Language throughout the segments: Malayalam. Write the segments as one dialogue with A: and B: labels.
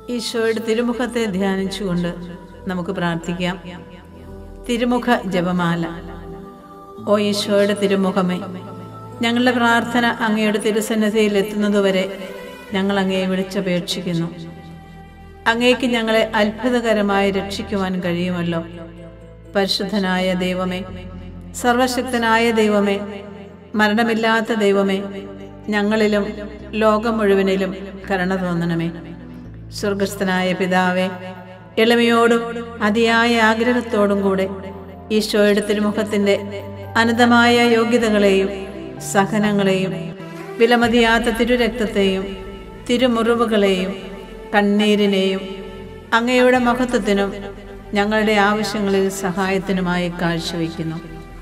A: ഈശോയുടെ തിരുമുഖത്തെ ധ്യാനിച്ചുകൊണ്ട് നമുക്ക് പ്രാർത്ഥിക്കാം തിരുമുഖ ജപമാല ഓ ഈശോയുടെ തിരുമുഖമേ ഞങ്ങളുടെ പ്രാർത്ഥന അങ്ങയുടെ തിരുസന്നിധിയിൽ എത്തുന്നതുവരെ ഞങ്ങൾ അങ്ങയെ വിളിച്ചപേക്ഷിക്കുന്നു അങ്ങേക്ക് ഞങ്ങളെ അത്ഭുതകരമായി രക്ഷിക്കുവാൻ കഴിയുമല്ലോ പരിശുദ്ധനായ ദൈവമേ സർവശക്തനായ ദൈവമേ മരണമില്ലാത്ത ദൈവമേ ഞങ്ങളിലും ലോകം മുഴുവനിലും കരുണ തോന്നണമേ സ്വർഗസ്ഥനായ പിതാവേ എളിമയോടും അതിയായ ആഗ്രഹത്തോടും കൂടെ ഈശോയുടെ തിരുമുഖത്തിൻ്റെ അനന്തമായ യോഗ്യതകളെയും സഹനങ്ങളെയും വിലമതിയാത്ത തിരുരക്തത്തെയും തിരുമുറിവുകളെയും കണ്ണീരിനെയും അങ്ങയുടെ മഹത്വത്തിനും ഞങ്ങളുടെ ആവശ്യങ്ങളിൽ സഹായത്തിനുമായി കാഴ്ചവെക്കുന്നു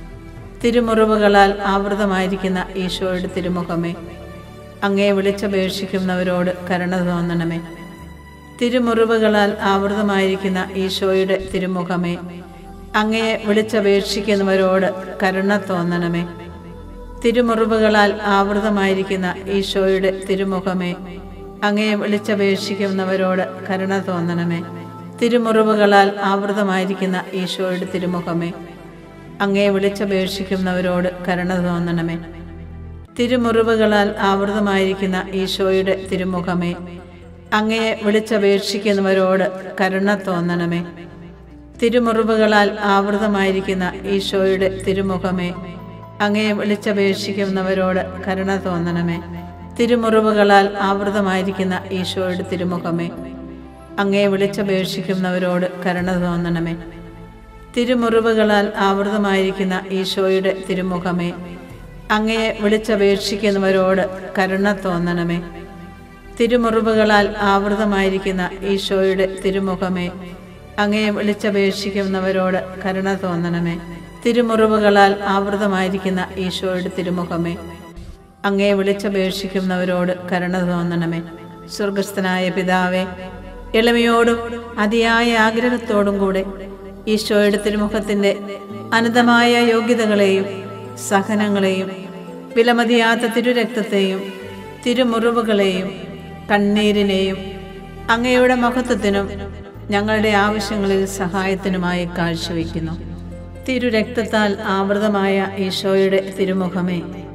A: തിരുമുറിവുകളാൽ ആവൃതമായിരിക്കുന്ന ഈശോയുടെ തിരുമുഖമേ അങ്ങേ വിളിച്ചപേക്ഷിക്കുന്നവരോട് കരുണ തോന്നണമേ തിരുമുറിവുകളാൽ ആവൃതമായിരിക്കുന്ന ഈശോയുടെ തിരുമുഖമേ അങ്ങയെ വിളിച്ചപേക്ഷിക്കുന്നവരോട് കരുണ തോന്നണമേ തിരുമുറിവുകളാൽ ആവൃതമായിരിക്കുന്ന ഈശോയുടെ തിരുമുഖമേ അങ്ങയെ വിളിച്ചപേക്ഷിക്കുന്നവരോട് കരുണ തോന്നണമേ തിരുമുറിവുകളാൽ ആവൃതമായിരിക്കുന്ന ഈശോയുടെ തിരുമുഖമേ അങ്ങയെ വിളിച്ചപേക്ഷിക്കുന്നവരോട് കരുണ തോന്നണമേ തിരുമുറിവുകളാൽ ആവൃതമായിരിക്കുന്ന ഈശോയുടെ തിരുമുഖമേ അങ്ങയെ വിളിച്ചപേക്ഷിക്കുന്നവരോട് കരുണ തോന്നണമേ തിരുമുറിവുകളാൽ ആവൃതമായിരിക്കുന്ന ഈശോയുടെ തിരുമുഖമേ അങ്ങയെ വിളിച്ചപേക്ഷിക്കുന്നവരോട് കരുണ തോന്നണമേ തിരുമുറിവുകളാൽ ആവൃതമായിരിക്കുന്ന ഈശോയുടെ തിരുമുഖമേ അങ്ങയെ വിളിച്ചപേക്ഷിക്കുന്നവരോട് കരുണ തോന്നണമേ തിരുമുറിവുകളാൽ ആവൃതമായിരിക്കുന്ന ഈശോയുടെ തിരുമുഖമേ അങ്ങയെ വിളിച്ചപേക്ഷിക്കുന്നവരോട് കരുണ തോന്നണമേ തിരുമുറിവുകളാൽ ആവൃതമായിരിക്കുന്ന ഈശോയുടെ തിരുമുഖമേ അങ്ങയെ വിളിച്ചപേക്ഷിക്കുന്നവരോട് കരുണ തോന്നണമേ തിരുമുറിവുകളാൽ ആവൃതമായിരിക്കുന്ന ഈശോയുടെ തിരുമുഖമേ അങ്ങയെ വിളിച്ചപേക്ഷിക്കുന്നവരോട് കരുണ തോന്നണമേ സ്വർഗസ്ഥനായ പിതാവേ എളിമയോടും അതിയായ ആഗ്രഹത്തോടും കൂടെ ഈശോയുടെ തിരുമുഖത്തിൻ്റെ അനന്തമായ യോഗ്യതകളെയും സഹനങ്ങളെയും വിലമതിയാത്ത തിരുരക്തത്തെയും തിരുമുറിവുകളെയും കണ്ണീരിനെയും അങ്ങയുടെ മഹത്വത്തിനും ഞങ്ങളുടെ ആവശ്യങ്ങളിൽ സഹായത്തിനുമായി കാഴ്ചവെക്കുന്നു തിരുരക്തത്താൽ ആവൃതമായ ഈശോയുടെ തിരുമുഖമേ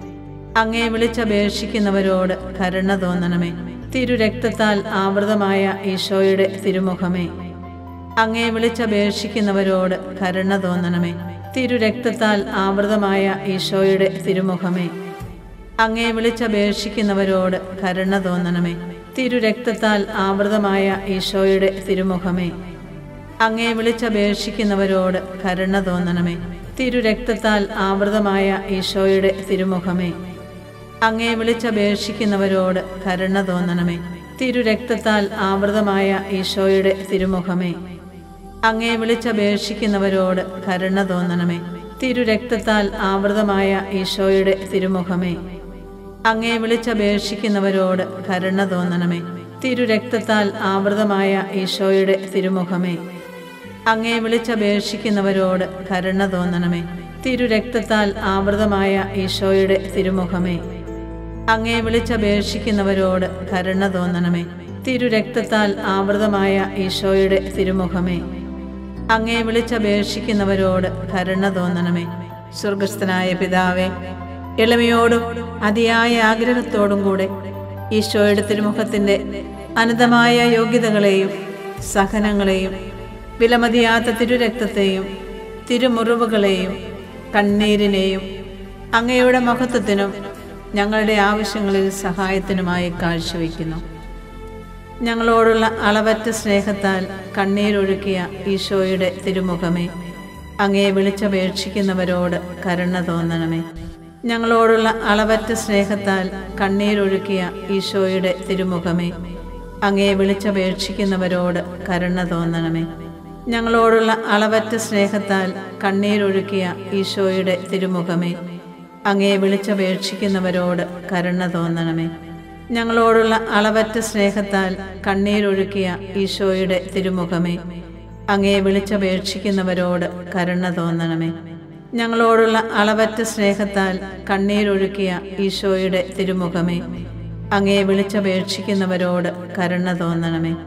A: അങ്ങയെ വിളിച്ചപേക്ഷിക്കുന്നവരോട് കരുണ തോന്നണമേ തിരുരക്തത്താൽ ആവൃതമായ ഈശോയുടെ തിരുമുഖമേ അങ്ങയെ വിളിച്ചപേക്ഷിക്കുന്നവരോട് കരുണ തോന്നണമേ തിരുരക്തത്താൽ ആവൃതമായ ഈശോയുടെ തിരുമുഖമേ അങ്ങയെ വിളിച്ചപേക്ഷിക്കുന്നവരോട് കരുണ തോന്നണമേ തിരുരക്തത്താൽ ആവൃതമായ ഈശോയുടെ തിരുമുഖമേ അങ്ങയെ വിളിച്ചപേക്ഷിക്കുന്നവരോട് കരുണ തോന്നണമേ തിരുരക്തത്താൽ ആവൃതമായ ഈശോയുടെ തിരുമുഖമേ അങ്ങയെ വിളിച്ചപേക്ഷിക്കുന്നവരോട് കരുണ തോന്നണമേ തിരുരക്തത്താൽ ആവൃതമായ ഈശോയുടെ തിരുമുഖമേ അങ്ങയെ വിളിച്ചപേക്ഷിക്കുന്നവരോട് കരുണ തോന്നണമേ തിരുരക്തത്താൽ ആവൃതമായ ഈശോയുടെ തിരുമുഖമേ അങ്ങയെ വിളിച്ചപേക്ഷിക്കുന്നവരോട് കരുണ തോന്നണമേ തിരുരക്തത്താൽ ആവൃതമായ ഈശോയുടെ തിരുമുഖമേ അങ്ങയെ വിളിച്ചപേക്ഷിക്കുന്നവരോട് കരുണ തോന്നണമേ തിരുരക്തത്താൽ ആവൃതമായ ഈശോയുടെ തിരുമുഖമേ അങ്ങയെ വിളിച്ചപേക്ഷിക്കുന്നവരോട് കരുണ തോന്നണമേ തിരുരക്തത്താൽ ആവൃതമായ ഈശോയുടെ തിരുമുഖമേ അങ്ങയെ വിളിച്ചപേക്ഷിക്കുന്നവരോട് കരുണ തോന്നണമേ സ്വർഗസ്ഥനായ പിതാവേ എളിമയോടും അതിയായ ആഗ്രഹത്തോടും കൂടെ ഈശോയുടെ തിരുമുഖത്തിൻ്റെ അനന്തമായ യോഗ്യതകളെയും സഹനങ്ങളെയും വിലമതിയാത്ത തിരുരക്തത്തെയും തിരുമുറിവുകളെയും കണ്ണീരിനെയും അങ്ങയുടെ മഹത്വത്തിനും ഞങ്ങളുടെ ആവശ്യങ്ങളിൽ സഹായത്തിനുമായി കാഴ്ചവെക്കുന്നു ഞങ്ങളോടുള്ള അളവറ്റ സ്നേഹത്താൽ കണ്ണീരൊഴുക്കിയ ഈശോയുടെ തിരുമുഖമേ അങ്ങയെ വിളിച്ചപേക്ഷിക്കുന്നവരോട് കരുണ തോന്നണമേ ഞങ്ങളോടുള്ള അളവറ്റ സ്നേഹത്താൽ കണ്ണീരൊഴുക്കിയ ഈശോയുടെ തിരുമുഖമേ അങ്ങയെ വിളിച്ചപേക്ഷിക്കുന്നവരോട് കരുണ തോന്നണമേ ഞങ്ങളോടുള്ള അളവറ്റ സ്നേഹത്താൽ കണ്ണീരൊഴുക്കിയ ഈശോയുടെ തിരുമുഖമേ അങ്ങയെ വിളിച്ചപേക്ഷിക്കുന്നവരോട് കരുണ തോന്നണമേ ഞങ്ങളോടുള്ള അളവറ്റ സ്നേഹത്താൽ കണ്ണീരൊഴുക്കിയ ഈശോയുടെ തിരുമുഖമേ അങ്ങയെ വിളിച്ചപേക്ഷിക്കുന്നവരോട് കരുണ തോന്നണമേ ഞങ്ങളോടുള്ള അളവറ്റ സ്നേഹത്താൽ കണ്ണീരൊഴുക്കിയ ഈശോയുടെ തിരുമുഖമേ അങ്ങയെ വിളിച്ചപേക്ഷിക്കുന്നവരോട് കരുണ തോന്നണമേ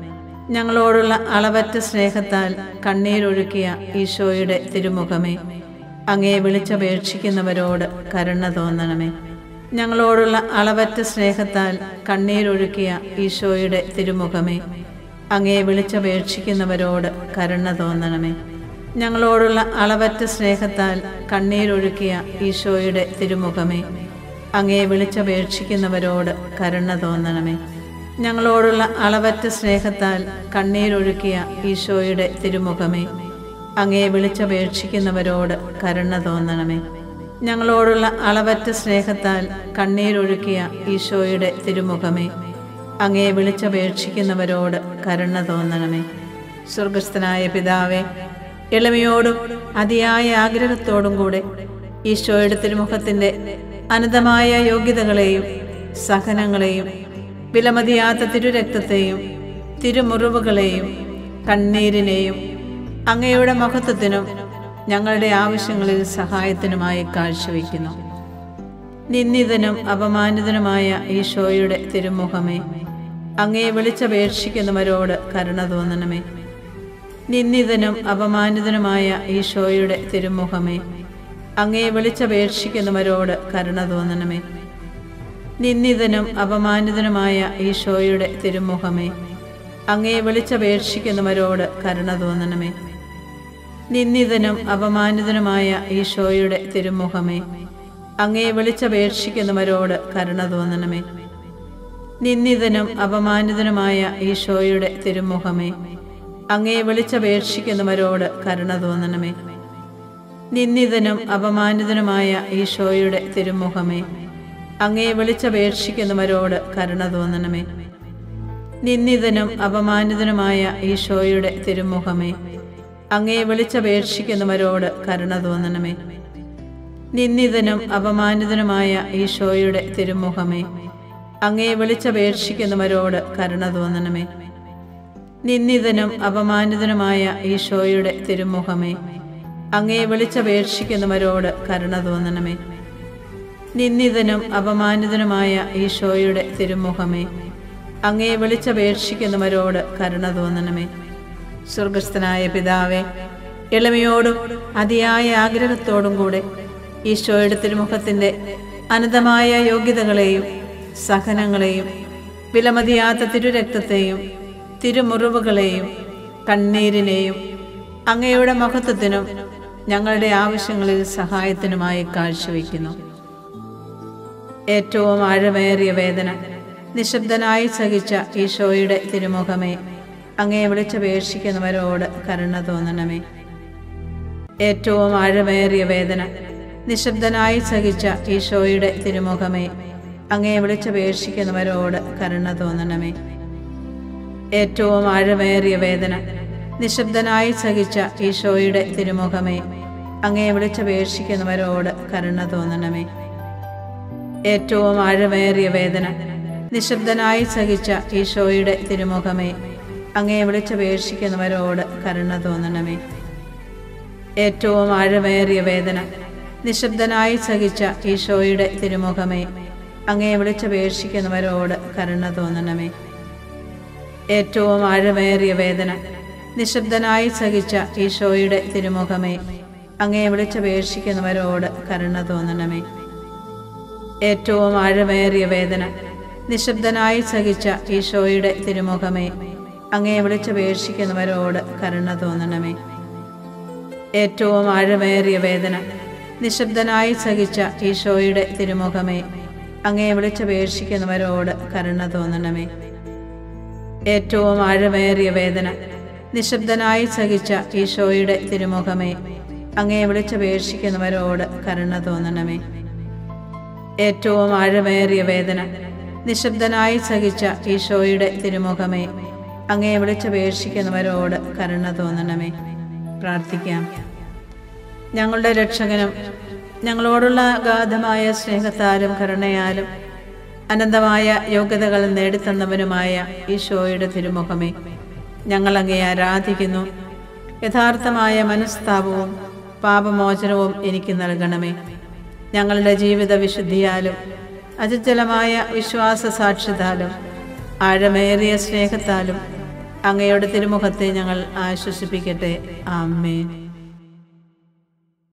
A: ഞങ്ങളോടുള്ള അളവറ്റ സ്നേഹത്താൽ കണ്ണീരൊഴുക്കിയ ഈശോയുടെ തിരുമുഖമേ അങ്ങേ വിളിച്ചപേക്ഷിക്കുന്നവരോട് കരുണ തോന്നണമേ ഞങ്ങളോടുള്ള അളവറ്റ സ്നേഹത്താൽ കണ്ണീരൊഴുക്കിയ ഈശോയുടെ തിരുമുഖമേ അങ്ങേ വിളിച്ചപേക്ഷിക്കുന്നവരോട് കരുണ തോന്നണമേ ഞങ്ങളോടുള്ള അളവറ്റ സ്നേഹത്താൽ കണ്ണീരൊഴുക്കിയ ഈശോയുടെ തിരുമുഖമേ അങ്ങേ വിളിച്ചപേക്ഷിക്കുന്നവരോട് കരുണ തോന്നണമേ ഞങ്ങളോടുള്ള അളവറ്റ സ്നേഹത്താൽ കണ്ണീരൊഴുക്കിയ ഈശോയുടെ തിരുമുഖമേ അങ്ങേ വിളിച്ചപേക്ഷിക്കുന്നവരോട് കരുണ തോന്നണമേ ഞങ്ങളോടുള്ള അളവറ്റ സ്നേഹത്താൽ കണ്ണീരൊഴുക്കിയ ഈശോയുടെ തിരുമുഖമേ അങ്ങേ വിളിച്ചപേക്ഷിക്കുന്നവരോട് കരുണ തോന്നണമേ സ്വർഗസ്ഥനായ പിതാവേ എളിമയോടും അതിയായ ആഗ്രഹത്തോടും കൂടെ ഈശോയുടെ തിരുമുഖത്തിൻ്റെ അനന്തമായ യോഗ്യതകളെയും സഹനങ്ങളെയും വിലമതിയാത്ത തിരുരക്തത്തെയും തിരുമുറിവുകളെയും കണ്ണീരിനെയും അങ്ങയുടെ മഹത്വത്തിനും ഞങ്ങളുടെ ആവശ്യങ്ങളിൽ സഹായത്തിനുമായി കാഴ്ചവെക്കുന്നു നിന്ദിതനും അപമാനിതനുമായ ഈശോയുടെ തിരുമുഖമേ അങ്ങേ വിളിച്ചപേക്ഷിക്കുന്നവരോട് കരുണ തോന്നണമേ നിന്ദിതനും അപമാനിതനുമായ ഈശോയുടെ തിരുമുഖമേ അങ്ങേ വിളിച്ചപേക്ഷിക്കുന്നവരോട് കരുണ തോന്നണമേ നിന്ദിതനും അപമാനിതനുമായ ഈശോയുടെ തിരുമുഖമേ അങ്ങേ വിളിച്ചപേക്ഷിക്കുന്നവരോട് കരുണ തോന്നണമേ നിന്ദിതനും അപമാനിതനുമായ ഈശോയുടെ തിരുമുഖമേ അങ്ങേ വിളിച്ചപേക്ഷിക്കുന്നവരോട് കരുണ തോന്നണമേ നിന്ദിതനും അപമാനിതനുമായ ഈശോയുടെ തിരുമുഖമേ അങ്ങേ വിളിച്ചപേക്ഷിക്കുന്നവരോട് കരുണ തോന്നണമേ നിന്ദിതനും അപമാനിതനുമായ ഈശോയുടെ തിരുമുഖമേ അങ്ങേ വിളിച്ചപേക്ഷിക്കുന്നവരോട് കരുണ തോന്നണമേ നിന്ദിതനും അപമാനിതനുമായ ഈശോയുടെ തിരുമുഖമേ അങ്ങേ വിളിച്ചപേക്ഷിക്കുന്നവരോട് കരുണ തോന്നണമേ നിന്ദിതനും അപമാനിതനുമായ ഈശോയുടെ തിരുമുഖമേ അങ്ങേ വിളിച്ചപേക്ഷിക്കുന്നവരോട് കരുണ തോന്നണമേ നിന്ദിതനും അപമാനിതനുമായ ഈശോയുടെ തിരുമുഖമേ അങ്ങേ വിളിച്ചപേക്ഷിക്കുന്നവരോട് കരുണ തോന്നണമേ നിന്ദിതനും അപമാനിതനുമായ ഈശോയുടെ തിരുമുഖമേ അങ്ങേ വിളിച്ചപേക്ഷിക്കുന്നവരോട് കരുണ തോന്നണമേ സ്വർഗസ്ഥനായ പിതാവേ എളിമയോടും അതിയായ ആഗ്രഹത്തോടും കൂടെ ഈശോയുടെ തിരുമുഖത്തിൻ്റെ അനന്തമായ യോഗ്യതകളെയും സഹനങ്ങളെയും വിലമതിയാത്ത തിരുരക്തത്തെയും തിരുമുറിവുകളെയും കണ്ണീരിനെയും അങ്ങയുടെ മഹത്വത്തിനും ഞങ്ങളുടെ ആവശ്യങ്ങളിൽ സഹായത്തിനുമായി കാഴ്ചവെക്കുന്നു ഏറ്റവും ആഴമേറിയ വേദന നിശബ്ദനായി സഹിച്ച ഈശോയുടെ തിരുമുഖമേ അങ്ങേ വിളിച്ചപേക്ഷിക്കുന്നവരോട് കരുണ തോന്നണമേ ഏറ്റവും ആഴമേറിയ വേദന നിശബ്ദനായി സഹിച്ച ഈശോയുടെ തിരുമുഖമേ അങ്ങേ വിളിച്ചപേക്ഷിക്കുന്നവരോട് കരുണ തോന്നണമേ ഏറ്റവും ആഴമേറിയ വേദന നിശബ്ദനായി സഹിച്ച ഈശോയുടെ തിരുമുഖമേ അങ്ങേ വിളിച്ചപേക്ഷിക്കുന്നവരോട് കരുണ തോന്നണമേ ഏറ്റവും ആഴമേറിയ വേദന നിശബ്ദനായി സഹിച്ച ഈശോയുടെ തിരുമുഖമേ അങ്ങേ വിളിച്ചപേക്ഷിക്കുന്നവരോട് കരുണ തോന്നണമേ ഏറ്റവും ആഴമേറിയ വേദന നിശബ്ദനായി സഹിച്ച ഈശോയുടെ തിരുമുഖമേ അങ്ങേ വിളിച്ചപേക്ഷിക്കുന്നവരോട് കരുണ തോന്നണമേ ഏറ്റവും ആഴമേറിയ വേദന നിശബ്ദനായി സഹിച്ച ഈശോയുടെ തിരുമുഖമേ അങ്ങേ വിളിച്ചപേക്ഷിക്കുന്നവരോട് കരുണ തോന്നണമേ ഏറ്റവും ആഴമേറിയ വേദന നിശബ്ദനായി സഹിച്ച ഈശോയുടെ തിരുമുഖമേ അങ്ങേ വിളിച്ചപേക്ഷിക്കുന്നവരോട് കരുണ തോന്നണമേ ഏറ്റവും ആഴമേറിയ വേദന നിശബ്ദനായി സഹിച്ച ഈശോയുടെ തിരുമുഖമേ അങ്ങേ വിളിച്ചപേക്ഷിക്കുന്നവരോട് കരുണ തോന്നണമേ ഏറ്റവും ആഴമേറിയ വേദന നിശബ്ദനായി സഹിച്ച ഈശോയുടെ തിരുമുഖമേ അങ്ങേ വിളിച്ചപേക്ഷിക്കുന്നവരോട് കരുണ തോന്നണമേ ഏറ്റവും ആഴമേറിയ വേദന നിശബ്ദനായി സഹിച്ച ഈശോയുടെ തിരുമുഖമേ അങ്ങേ വിളിച്ചപേക്ഷിക്കുന്നവരോട് കരുണ തോന്നണമേ പ്രാർത്ഥിക്കാം ഞങ്ങളുടെ രക്ഷകനും ഞങ്ങളോടുള്ള അഗാധമായ സ്നേഹത്താലും കരുണയാലും അനന്തമായ യോഗ്യതകൾ നേടിത്തന്നവനുമായ ഈശോയുടെ തിരുമുഖമേ ഞങ്ങൾ അങ്ങേ ആരാധിക്കുന്നു യഥാർത്ഥമായ മനസ്താപവും പാപമോചനവും എനിക്ക് നൽകണമേ ഞങ്ങളുടെ ജീവിത വിശുദ്ധിയാലും അചഞ്ചലമായ വിശ്വാസ സാക്ഷ്യത്താലും ആഴമേറിയ സ്നേഹത്താലും അങ്ങയുടെ തിരുമുഖത്തെ ഞങ്ങൾ ആശ്വസിപ്പിക്കട്ടെ ആമേൻ